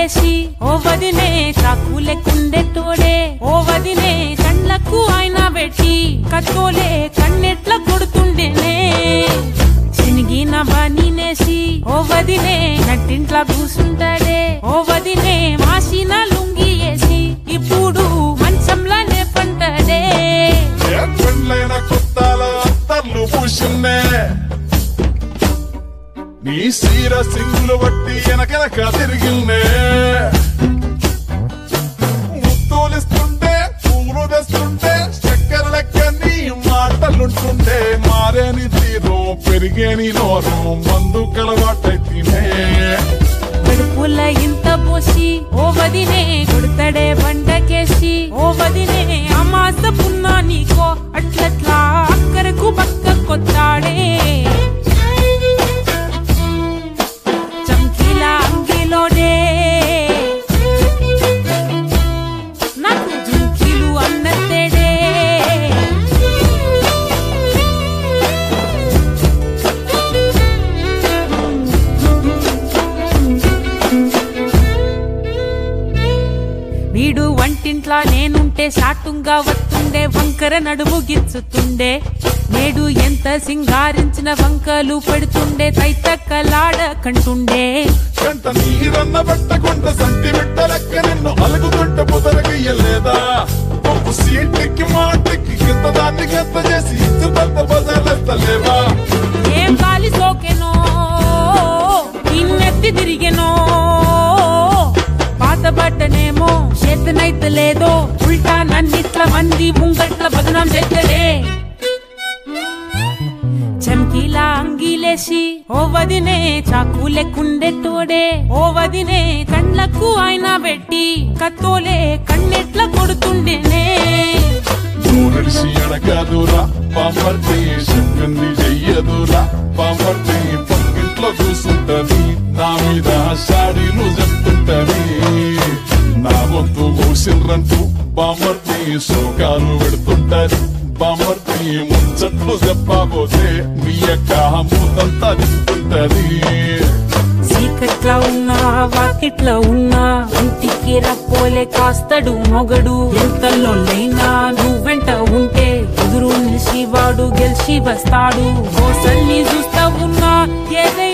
అంగిలేసి ఓ వదినే చాకు లెక్కుండే తోడే ఓ వదినే కళ్ళకు ఆయన పెట్టి కత్తోలే కన్నెట్ల కొడుతుండేనే చినిగిన బనీనేసి ఓ వదినే నట్టింట్ల కూసుంటాడే ఓ వదినే మాసిన లుంగి వేసి ఇప్పుడు మంచంలానే పంటాడే ఏ పెళ్ళైన కొత్తాల అత్తర్లు పూసిందే నీ సీర సింగులు బట్టి వెనకెనక తిరిగిల్నే ముత్తూలిస్తుంటే పూలు తెస్తుంటే చక్కెర లెక్క నీ మాటలుంటుంటే మారేని తీరు పెరిగేని నోరు మందు కలవాటైతేనే కడుపుల ఇంత పోసి ఓ వదినే కొడతాడే బండకేసి ఓ వదినే అమాస పున్నా నీకో అట్లట్లా అక్కరకు పక్క కొత్తాడే చంకీలా అంగిలోనే నాకు జుంకీలు అన్నత్తేడే వీడు వంటింట్లా నేనుంటే సాటుంగా వస్తుండే వంకర నడుము గిచ్చుతుండే నేడు ఎంత సింగారించిన వంకలు పెడుతుండే తైతక్కలాడ కంటుండే కంట నీరన్న పట్టకుండా సంటి బిడ్డ లెక్క నిన్ను అలుగుతుంట పొదరగయ్యలేదా ఒప్పు సీట్కి మాటకి కింద దాన్ని గంత చేసి ఇచ్చు పెద్ద బజార్లేస్తలేవా ఏం గాలి సోకెనో ఇన్నెత్తి తిరిగెనో పాత బట్టనేమో చేతనైతే లేదో ఉల్టా నన్నిట్ల మంది ముంగట్ల బదనాం చేద్దడే చమ్కీలా అంగిలేసి ఓ వదినే చాకు లెక్కుండే తోడే ఓ వదినే కండ్లకు ఆయన పెట్టి కత్తోలే కన్నెట్ల కొడుతుండేనే నూనెడిసి అడగదురా పాంపర్తి చెప్పింది చెయ్యదురా పాంపర్తి పక్కింట్లో కూసుంటది నా మీద షాడీలు చెప్తుంటది నా వంతు కూసిండ్రంటూ బాంబర్తి శోకాలు పెడుతుంటది బాంబర్తి ముచ్చట్లు చెప్పబోతే మీ యొక్క మూతంతా తింటుంటది చీకట్లా ఉన్నా వాకిట్లా ఉన్నా ఇంటికి రప్పోలే కాస్తడు మొగడు ఎంతలో లేనా నువ్వెంట ఉంటే ఎదురు నిలిచి వాడు గెలిచి వస్తాడు కోసల్ని చూస్తా ఉన్నా ఏదే